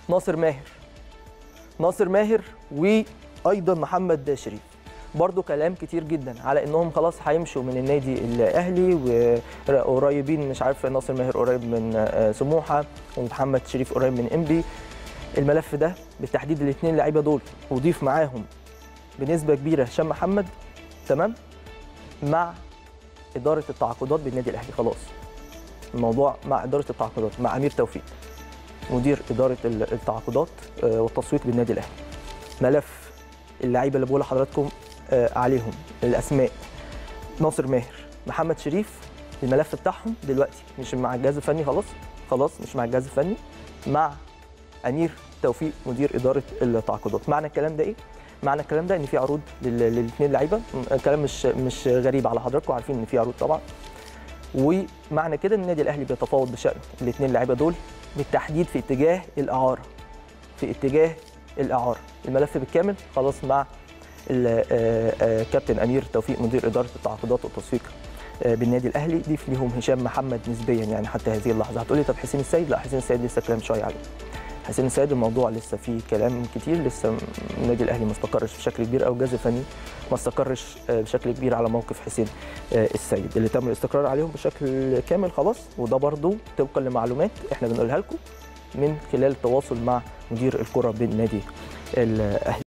ناصر ماهر ناصر ماهر وايضا محمد شريف برضو كلام كتير جدا على انهم خلاص هيمشوا من النادي الاهلي وقريبين مش عارف ناصر ماهر قريب من آه، سموحه ومحمد شريف قريب من انبي الملف ده بالتحديد الاثنين لعيبه دول وضيف معاهم بنسبه كبيره هشام محمد تمام مع اداره التعاقدات بالنادي الاهلي خلاص الموضوع مع اداره التعاقدات مع امير توفيق مدير اداره ال- التعاقدات آه، والتسويق بالنادي الاهلي ملف اللعيبه اللي بقول لحضراتكم آه، عليهم الاسماء ناصر ماهر محمد شريف الملف بتاعهم دلوقتي مش مع الجهاز الفني خلاص خلاص مش مع الجهاز الفني مع امير توفيق مدير اداره التعاقدات معنى الكلام ده ايه معنى الكلام ده ان في عروض للاثنين لعيبه الكلام مش مش غريب على حضراتكم عارفين ان في عروض طبعا ومعنى كده ان النادي الاهلي بيتفاوض بشان الاثنين لعيبه دول بالتحديد في اتجاه الاعاره في اتجاه الاعاره الملف بالكامل خلاص مع ال- آه، آه، كابتن امير توفيق مدير اداره التعاقدات والتسويق آه، بالنادي الاهلي ضيف ليهم هشام محمد نسبيا يعني حتى هذه اللحظه هتقولي طب حسين السيد لا حسين السيد لسه كلام شويه عليه حسين السيد الموضوع لسه فيه كلام كتير لسه م- النادي الاهلي ما استقرش بشكل كبير او الجهاز الفني ما استقرش آه، بشكل كبير على موقف حسين آه، السيد اللي تم الاستقرار عليهم بشكل كامل خلاص وده برضو طبقا لمعلومات احنا بنقولها لكم من خلال التواصل مع مدير الكره بالنادي الاهلي